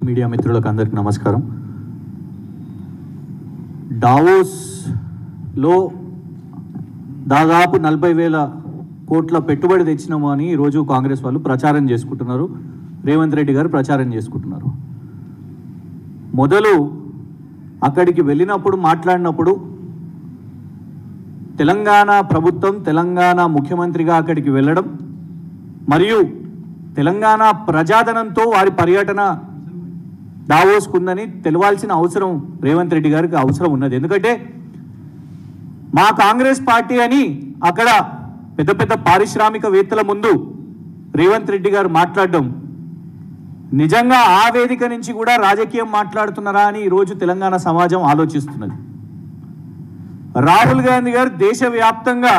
media మిత్రులకు అందరికీ నమస్కారం డావోస్లో దాదాపు నలభై వేల కోట్ల పెట్టుబడి తెచ్చినాము అని ఈరోజు కాంగ్రెస్ వాళ్ళు ప్రచారం చేసుకుంటున్నారు రేవంత్ రెడ్డి గారు ప్రచారం చేసుకుంటున్నారు మొదలు అక్కడికి వెళ్ళినప్పుడు మాట్లాడినప్పుడు తెలంగాణ ప్రభుత్వం తెలంగాణ ముఖ్యమంత్రిగా అక్కడికి వెళ్ళడం మరియు తెలంగాణ ప్రజాధనంతో వారి పర్యటన దావోస్కుందని తెలవాల్సిన అవసరం రేవంత్ రెడ్డి గారికి అవసరం ఉన్నది ఎందుకంటే మా కాంగ్రెస్ పార్టీ అని అక్కడ పెద్ద పెద్ద పారిశ్రామికవేత్తల ముందు రేవంత్ రెడ్డి గారు మాట్లాడడం నిజంగా ఆ వేదిక నుంచి కూడా రాజకీయం మాట్లాడుతున్నారా అని ఈరోజు తెలంగాణ సమాజం ఆలోచిస్తున్నది రాహుల్ గాంధీ గారు దేశవ్యాప్తంగా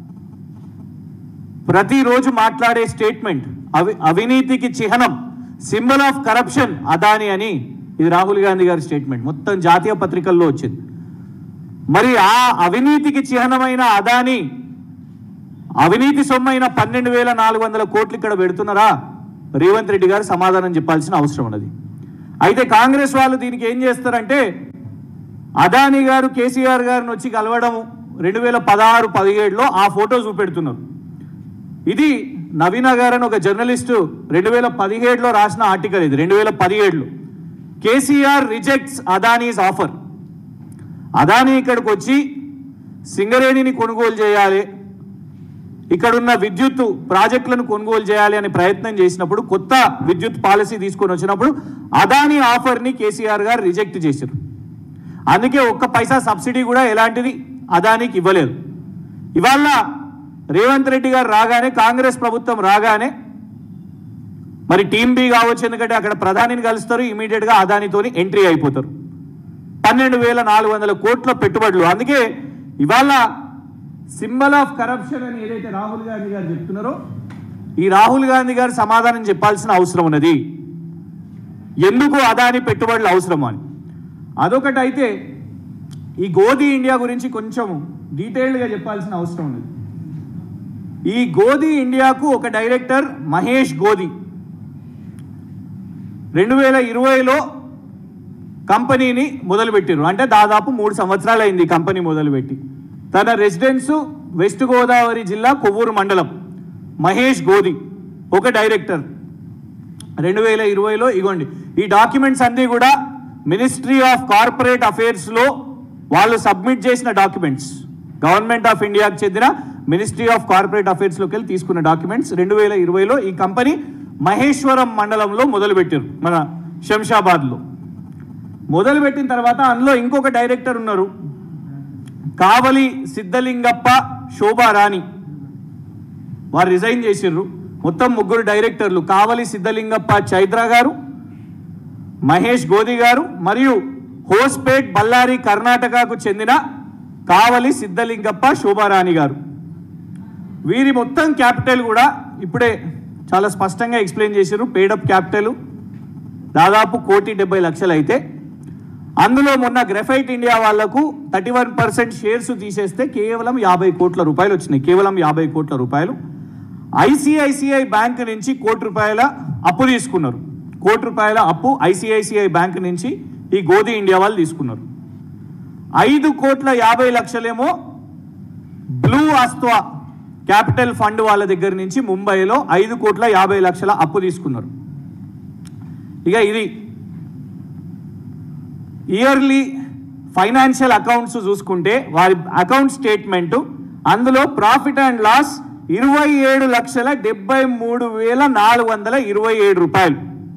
ప్రతిరోజు మాట్లాడే స్టేట్మెంట్ అవి అవినీతికి చిహ్నం సింబల్ ఆఫ్ కరప్షన్ అదాని అని ఇది రాహుల్ గాంధీ గారి స్టేట్మెంట్ మొత్తం జాతీయ పత్రికల్లో వచ్చింది మరి ఆ అవినీతికి చిహ్నమైన అదాని అవినీతి సొమ్మైన పన్నెండు వేల నాలుగు వందల కోట్లు ఇక్కడ పెడుతున్నారా రేవంత్ రెడ్డి గారు సమాధానం చెప్పాల్సిన అవసరం ఉన్నది అయితే కాంగ్రెస్ వాళ్ళు దీనికి ఏం చేస్తారంటే అదాని గారు కేసీఆర్ గారిని వచ్చి కలవడము రెండు వేల పదహారు పదిహేడులో ఆ ఫోటో చూపెడుతున్నారు ఇది నవీన గారు అని ఒక జర్నలిస్టు రెండు వేల పదిహేడులో రాసిన ఆర్టికల్ ఇది రెండు వేల పదిహేడులో కేసీఆర్ రిజెక్ట్స్ అదానీస్ ఆఫర్ అదానీ ఇక్కడికి వచ్చి సింగరేణిని కొనుగోలు చేయాలి ఇక్కడున్న విద్యుత్ ప్రాజెక్టులను కొనుగోలు చేయాలి అనే ప్రయత్నం చేసినప్పుడు కొత్త విద్యుత్ పాలసీ తీసుకొని వచ్చినప్పుడు అదానీ ఆఫర్ని కేసీఆర్ గారు రిజెక్ట్ చేశారు అందుకే ఒక్క పైసా సబ్సిడీ కూడా ఎలాంటిది అదానికి ఇవ్వలేదు ఇవాళ రేవంత్ రెడ్డి గారు రాగానే కాంగ్రెస్ ప్రభుత్వం రాగానే మరి టీం బి కావచ్చు ఎందుకంటే అక్కడ ప్రధానిని కలుస్తారు ఇమీడియట్గా అదానితోని ఎంట్రీ అయిపోతారు పన్నెండు వేల నాలుగు వందల కోట్ల పెట్టుబడులు అందుకే ఇవాళ సింబల్ ఆఫ్ కరప్షన్ అని ఏదైతే రాహుల్ గాంధీ గారు చెప్తున్నారో ఈ రాహుల్ గాంధీ గారు సమాధానం చెప్పాల్సిన అవసరం ఉన్నది ఎందుకు అదాని పెట్టుబడులు అవసరం అని అదొకటి అయితే ఈ గోధి ఇండియా గురించి కొంచెం డీటెయిల్డ్గా చెప్పాల్సిన అవసరం ఉన్నది ఈ గోధి ఇండియాకు ఒక డైరెక్టర్ మహేష్ గోధి రెండు వేల ఇరవైలో కంపెనీని మొదలుపెట్టారు అంటే దాదాపు మూడు సంవత్సరాలు అయింది ఈ కంపెనీ మొదలుపెట్టి తన రెసిడెన్స్ వెస్ట్ గోదావరి జిల్లా కొవ్వూరు మండలం మహేష్ గోధి ఒక డైరెక్టర్ రెండు వేల ఇరవైలో ఇగోండి ఈ డాక్యుమెంట్స్ అన్నీ కూడా మినిస్ట్రీ ఆఫ్ కార్పొరేట్ అఫైర్స్లో వాళ్ళు సబ్మిట్ చేసిన డాక్యుమెంట్స్ గవర్నమెంట్ ఆఫ్ ఇండియాకి చెందిన మినిస్ట్రీ ఆఫ్ కార్పొరేట్ అఫైర్స్లోకి వెళ్ళి తీసుకున్న డాక్యుమెంట్స్ రెండు వేల ఇరవైలో ఈ కంపెనీ మహేశ్వరం మండలంలో మొదలుపెట్టారు మన శంషాబాద్లో మొదలుపెట్టిన తర్వాత అందులో ఇంకొక డైరెక్టర్ ఉన్నారు కావలి సిద్ధలింగప్ప శోభారాణి వారు రిజైన్ చేసిర్రు మొత్తం ముగ్గురు డైరెక్టర్లు కావలి సిద్ధలింగప్ప చైత్ర గారు మహేష్ గోది గారు మరియు హోస్పేట్ బళ్ళారి కర్ణాటకకు చెందిన కావలి సిద్ధలింగప్ప శోభారాణి గారు వీరి మొత్తం క్యాపిటల్ కూడా ఇప్పుడే చాలా స్పష్టంగా ఎక్స్ప్లెయిన్ చేశారు పేడప్ క్యాపిటల్ దాదాపు కోటి డెబ్బై లక్షలు అయితే అందులో మొన్న గ్రెఫైట్ ఇండియా వాళ్లకు థర్టీ వన్ పర్సెంట్ షేర్స్ తీసేస్తే కేవలం యాభై కోట్ల రూపాయలు వచ్చినాయి కేవలం యాభై కోట్ల రూపాయలు ఐసిఐసిఐ బ్యాంక్ నుంచి కోటి రూపాయల అప్పు తీసుకున్నారు కోటి రూపాయల అప్పు ఐసిఐసిఐ బ్యాంక్ నుంచి ఈ గోధి ఇండియా వాళ్ళు తీసుకున్నారు ఐదు కోట్ల యాభై లక్షలేమో బ్లూ ఆస్త్వా క్యాపిటల్ ఫండ్ వాళ్ళ దగ్గర నుంచి ముంబైలో ఐదు కోట్ల యాభై లక్షల అప్పు తీసుకున్నారు ఇక ఇది ఇయర్లీ ఫైనాన్షియల్ అకౌంట్స్ చూసుకుంటే వారి అకౌంట్ స్టేట్మెంట్ అందులో ప్రాఫిట్ అండ్ లాస్ ఇరవై ఏడు లక్షల డెబ్బై మూడు వేల నాలుగు వందల ఇరవై ఏడు రూపాయలు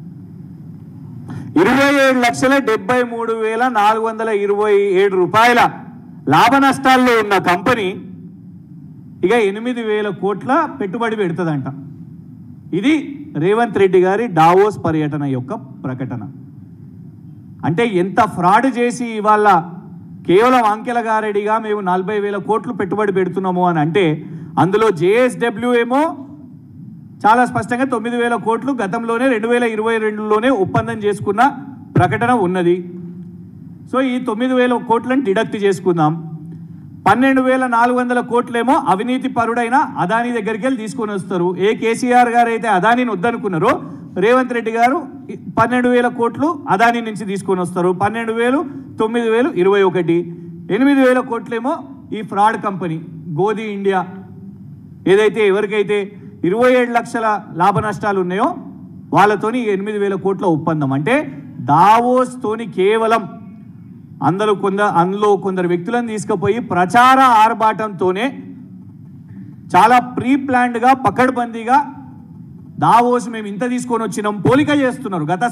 ఇరవై ఏడు లక్షల డెబ్బై మూడు వేల నాలుగు వందల ఇరవై ఏడు రూపాయల లాభ నష్టాల్లో ఉన్న కంపెనీ ఇక ఎనిమిది వేల కోట్ల పెట్టుబడి పెడుతుందంట ఇది రేవంత్ రెడ్డి గారి డావోస్ పర్యటన యొక్క ప్రకటన అంటే ఎంత ఫ్రాడ్ చేసి ఇవాళ కేవలం అంకెల గారెడిగా మేము నలభై వేల కోట్లు పెట్టుబడి పెడుతున్నాము అని అంటే అందులో జేఎస్డబ్ల్యూ ఏమో చాలా స్పష్టంగా తొమ్మిది వేల కోట్లు గతంలోనే రెండు వేల ఇరవై రెండులోనే ఒప్పందం చేసుకున్న ప్రకటన ఉన్నది సో ఈ తొమ్మిది వేల కోట్లను డిడక్ట్ చేసుకుందాం పన్నెండు వేల నాలుగు వందల కోట్లేమో అవినీతి పరుడైన అదానీ దగ్గరికి వెళ్ళి తీసుకొని వస్తారు ఏ కేసీఆర్ గారు అయితే అదానీని వద్దనుకున్నారో రేవంత్ రెడ్డి గారు ఈ పన్నెండు వేల కోట్లు అదానీ నుంచి తీసుకొని వస్తారు పన్నెండు వేలు తొమ్మిది వేలు ఇరవై ఒకటి ఎనిమిది వేల కోట్లేమో ఈ ఫ్రాడ్ కంపెనీ గోధి ఇండియా ఏదైతే ఎవరికైతే ఇరవై ఏడు లక్షల లాభ నష్టాలు ఉన్నాయో వాళ్ళతోని ఈ ఎనిమిది వేల కోట్ల ఒప్పందం అంటే దావోస్తోని కేవలం అందులో కొందరు అందులో కొందరు వ్యక్తులను తీసుకుపోయి ప్రచార ఆర్భాటంతోనే చాలా ప్రీ ప్లాన్డ్గా పకడ్బందీగా దావోస్ మేము ఇంత తీసుకొని వచ్చినాం పోలిక చేస్తున్నారు గత